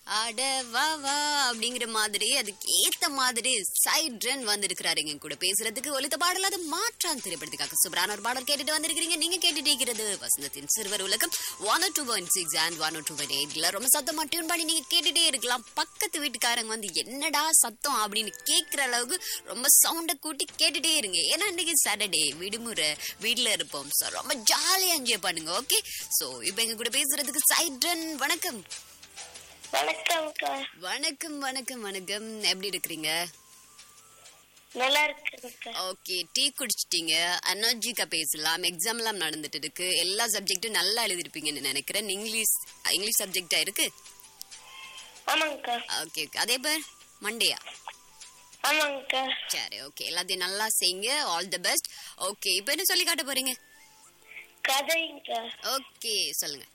அட வா வா அப்படிங்கிற மாதிரி அதுக்கு ஏத்த மாதிரி சைட் ரன் வந்திருக்கிறாரு எங்க கூட பேசுறதுக்கு ஒலித்த பாடல் அது மாற்றான் திரைப்படத்துக்காக சூப்பரான ஒரு பாடல் கேட்டுட்டு வந்திருக்கிறீங்க நீங்க கேட்டுட்டு இருக்கிறது வசந்தத்தின் சிறுவர் உலகம் one two one six and one two one எயிட்ல ரொம்ப சத்தமா டியூன் பண்ணி நீங்க கேட்டுட்டே இருக்கலாம் பக்கத்து வீட்டுக்காரங்க வந்து என்னடா சத்தம் அப்படின்னு கேட்கிற அளவுக்கு ரொம்ப சவுண்ட கூட்டி கேட்டுட்டே இருங்க ஏன்னா இன்னைக்கு சாட்டர்டே விடுமுறை வீட்ல இருப்போம் ஸோ ரொம்ப ஜாலியா என்ஜாய் பண்ணுங்க ஓகே ஸோ இப்போ எங்க கூட பேசுறதுக்கு சைட் ரன் வணக்கம் வணக்கம்க்கா வணக்கம் வணக்கம் வணக்கம் எப்படி இருக்கிறீங்க நல்லா இருக்குங்கக்கா ஓகே டீ குடிச்சிட்டீங்க எனர்ஜிக்கா பேசலாம் எக்ஸாம்லாம் நடந்துட்டு இருக்கு எல்லா சப்ஜெக்ட்டும் நல்லா எழுதிருப்பீங்கன்னு நினைக்கிறேன் இங்கிலீஷ் இங்கிலீஷ் சப்ஜெக்டா இருக்கு ஆமாங்கக்கா ஓகே ஓகே அதே பேர் மண்டேயா ஆமாங்கக்கா சரி ஓகே எல்லாத்தையும் நல்லா செய்யுங்க ஆல் தி பெஸ்ட் ஓகே இப்போ என்ன சொல்லி காட்ட போறீங்க கதைங்கக்கா ஓகே சொல்லுங்க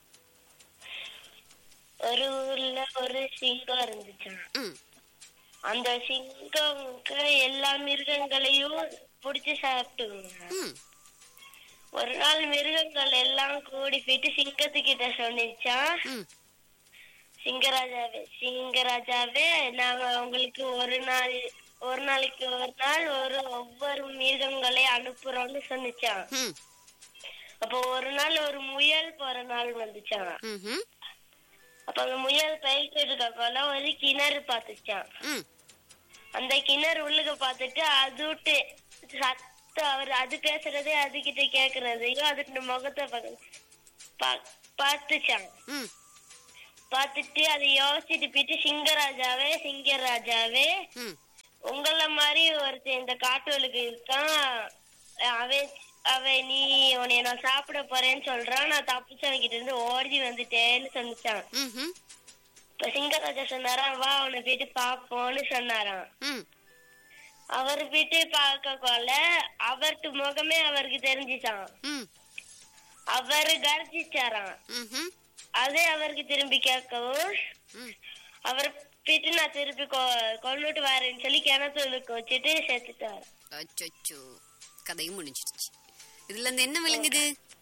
ஒரு ஊர்ல ஒரு சிங்கம் இருந்துச்சாம் ம் அந்த சிங்கம்க்கு எல்லா மிருகங்களையும் புடிச்சு சாப்பிட்டுங்க ம் ஒரு நாள் மிருகங்கள் எல்லாம் கூடி போயிட்டு சிங்கத்துக்கிட்ட சொன்னிச்சான் ம் சிங்கராஜாவே சிங்கராஜாவே நாங்க உங்களுக்கு ஒரு நாள் ஒரு நாளைக்கு ஒரு நாள் ஒரு ஒவ்வொரு மிருகங்களை அனுப்புறோம்னு சொன்னிச்சான் ம் அப்போ ஒரு நாள் ஒரு முயல் போற நாள் வந்துச்சான் ம்ஹும். அப்ப அந்த முயல் போயிட்டு இருக்கப்போல ஒரு கிணறு பாத்துச்சான் ம் அந்த கிணறு உள்ளுக பாத்துட்டு அது விட்டு சத்தம் அவர் அது பேசுறதே அதுகிட்ட கேக்குறதையும் அதுக்கு முகத்தை பாக்க- பா- பார்த்துச்சான் ம் பார்த்துட்டு அதை யோசிச்சுட்டு போயிட்டு சிங்கராஜாவே சிங்கராஜாவே ம் உங்கள மாதிரி ஒருத்தன் இந்த காட்டுவலுக்கு இருக்கான் அவன் அவன் நீ உன்னைய நான் சாப்பிட போறேன்னு சொல்றான் நான் தப்பிச்சவன்கிட்ட இருந்து ஓடி வந்துட்டேன்னு சொன்னிச்சான் ம்ஹும். இப்ப சிங்கராஜா சொன்னாராம் வா அவனை போயிட்டு பாப்போம்னு சொன்னாராம் ம் அவர் போயிட்டு பார்க்க கொள்ள அவர்ட்டு முகமே அவருக்கு தெரிஞ்சிச்சான் ம் அவரு கர்ஜிச்சாராம் ம்ஹும். அதே அவருக்கு திரும்பி கேட்கவும் ம் அவர் போயிட்டு நான் திருப்பி கொ- கொன்னுட்டு வரேன்னு சொல்லி கிணத்துக்கு வச்சுட்டு செத்துட்டாரு அச்சோ கதையும் முடிஞ்சிடுச்சு இதுல இருந்து என்ன விளங்குது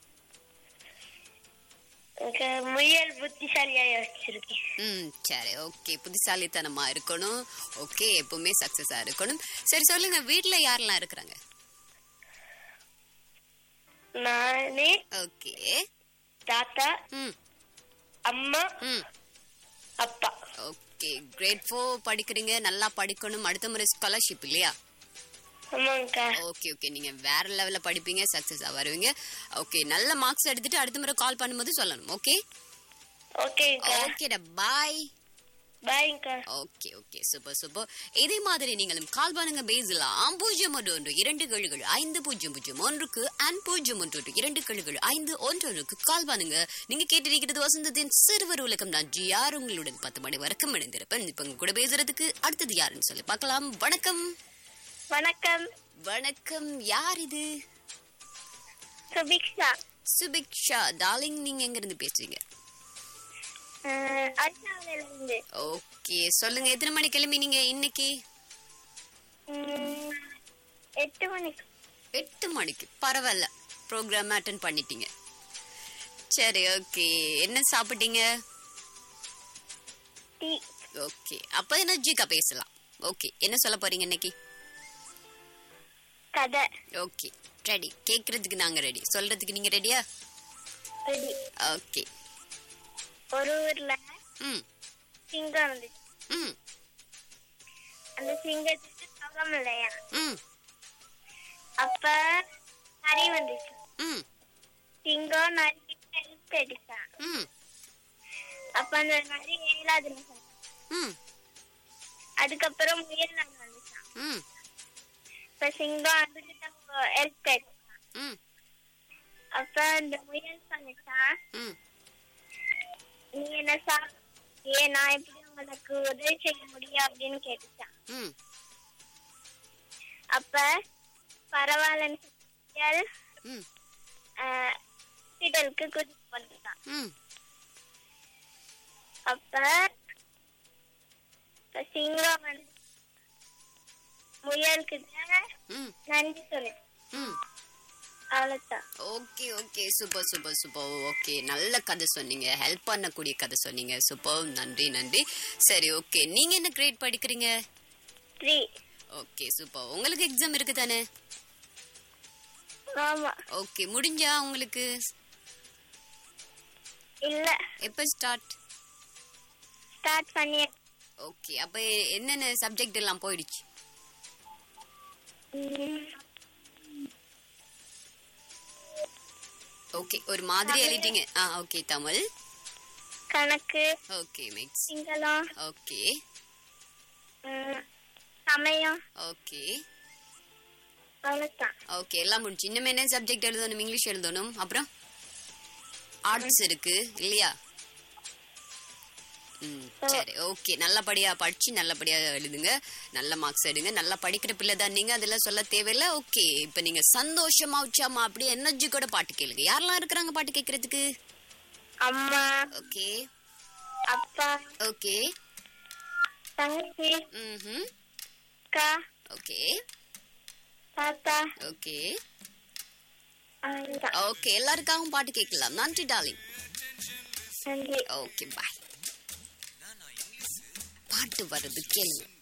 எனக்கு முயல் புத்திசாலியா யோசிச்சிருக்கேன் ம் சரி ஓகே புத்திசாலித்தனமா இருக்கணும் ஓகே எப்பவுமே சக்சஸா இருக்கணும் சரி சொல்லுங்க வீட்ல யாரெல்லாம் இருக்கிறாங்க நானே ஓகே தாத்தா ம் அம்மா ம் அப்பா ஓகே கிரேட் ஃபோர் படிக்கிறீங்க நல்லா படிக்கணும் அடுத்த முறை ஸ்காலர்ஷிப் இல்லையா ஆமாங்கக்கா ஓகே ஓகே நீங்க வேற லெவல்ல படிப்பீங்க சக்சஸா வருவீங்க ஓகே நல்ல மார்க்ஸ் எடுத்துட்டு அடுத்த முறை கால் பண்ணும்போது சொல்லணும் ஓகே ஓகேங்கக்கா ஓகேடா பாய் பாய்ங்கக்கா ஓகே ஓகே சூப்பர் சூப்பர் இதே மாதிரி நீங்களும் கால் பண்ணுங்க பேசலாம் பூஜ்ஜியம் ஒன்று ஒன்று இரண்டு கழுகள் ஐந்து பூஜ்ஜியம் பூஜ்ஜியம் ஒன்றுக்கு அண்ட் பூஜ்ஜியம் ஒன்று ஒன்று இரண்டு கழுகள் ஐந்து ஒன்று ஒன்றுக்கு கால் பண்ணுங்க நீங்க கேட்டிருக்கிறது வசந்தத்தின் சிறுவர் உலகம் நான் ஜி யார் உங்களுடன் பத்து மணி வரைக்கும் இணைந்திருப்பேன் இப்ப உங்க கூட பேசுறதுக்கு அடுத்தது யாருன்னு சொல்லி பார்க்கலாம் வணக்கம் வணக்கம் வணக்கம் யார் இது சுபிக்ஷா சுபிக்ஷா டார்லிங் நீங்க எங்க இருந்து பேசுறீங்க அண்ணாவில இருந்து ஓகே சொல்லுங்க எத்தனை மணி கிளம்பினீங்க இன்னைக்கு எட்டு மணிக்கு எட்டு மணிக்கு பரவாயில்ல ப்ரோக்ராம் அட்டன் பண்ணிட்டீங்க சரி ஓகே என்ன சாப்பிட்டீங்க டீ ஓகே அப்ப எனர்ஜிக்கா பேசலாம் ஓகே என்ன சொல்ல போறீங்க இன்னைக்கு கதை ஓகே ரெடி கேக்குறதுக்கு நாங்க ரெடி சொல்றதுக்கு நீங்க ரெடியா ரெடி ஓகே ஒரு ஊர்ல ம் சிங்கம் இருந்துச்சு ம் அந்த சிங்கத்துக்கு சுகம் இல்லையா ம் அப்ப நரி வந்துச்சு ம் சிங்கம் நரி ஹெல்ப் அடிச்சான் ம் அப்ப அந்த நரி ஏழாவது சொன்னான் ம் அதுக்கப்புறம் முயல் நாள் வந்துச்சான் ம் இப்ப சிங்கம் அதுகிட்ட ஹெல்ப் அடிச்சான் ம் அப்ப அந்த முயல் சொன்னிச்சான் ம் நீ என்ன சா ஏன் நான் எப்படி உங்களுக்கு உதவி செய்ய முடியும் அப்படின்னு கேட்டுச்சான் ம் அப்ப பரவாயில்லன்னு சொல்லி முயல் ம் ஹாஸ்பிட்டலுக்கு கூட்டிட்டு போட்டுட்டான் ம் அப்ப இப்ப சிங்கம் வந்து முயல்கிட்ட ம் நன்றி சொல்லு ம் அவ்வளவுதான் okay okay super super super okay நல்ல கதை சொன்னீங்க ஹெல்ப் பண்ணக்கூடிய கதை சொன்னீங்க சூப்பர் நன்றி நன்றி சரி ஓகே நீங்க என்ன கிரேட் படிக்கிறீங்க த்ரீ ஓகே சூப்பர் உங்களுக்கு எக்ஸாம் இருக்கு தானே ஆமா ஓகே முடிஞ்சா உங்களுக்கு இல்ல எப்போ ஸ்டார்ட் ஸ்டார்ட் பண்ணி ஓகே அப்ப என்னென்ன சப்ஜெக்ட் எல்லாம் போயிடுச்சு ஓகே ஒரு மாதிரி எழுதிட்டீங்க ஆ ஓகே தமிழ் கணக்கு ஓகே மிக்ஸ் சிங்களம் ஓகே ம், சமயம் ஓகே அவ்வளவுதான் ஓகே எல்லாம் முடிஞ்சு இன்னும் என்ன சப்ஜெக்ட் எழுதணும் இங்கிலீஷ் எழுதணும் அப்புறம் ஆர்ட்ஸ் இருக்கு இல்லையா ம் சரி ஓகே நல்லபடியா படிச்சு நல்லபடியா எழுதுங்க நல்ல மார்க்ஸ் எடுங்க நல்லா படிக்கிற பிள்ளை தான் நீங்க அதெல்லாம் சொல்ல தேவையில்ல ஓகே இப்போ நீங்க சந்தோஷமா உச்சாமா அப்படியே எனர்ஜி கூட பாட்டு கேளுங்க யாரெல்லாம் இருக்கிறாங்க பாட்டு கேட்கறதுக்கு அம்மா ஓகே அப்பா ஓகே தங்கச்சி ம் அக்கா ஓகே தாத்தா ஓகே அவ்வளவுதான் ஓகே எல்லாருக்காகவும் பாட்டு கேட்கலாம் நன்றி டார்லிங் நன்றி ஓகே பாய் பாட்டு வருது கேளுங்க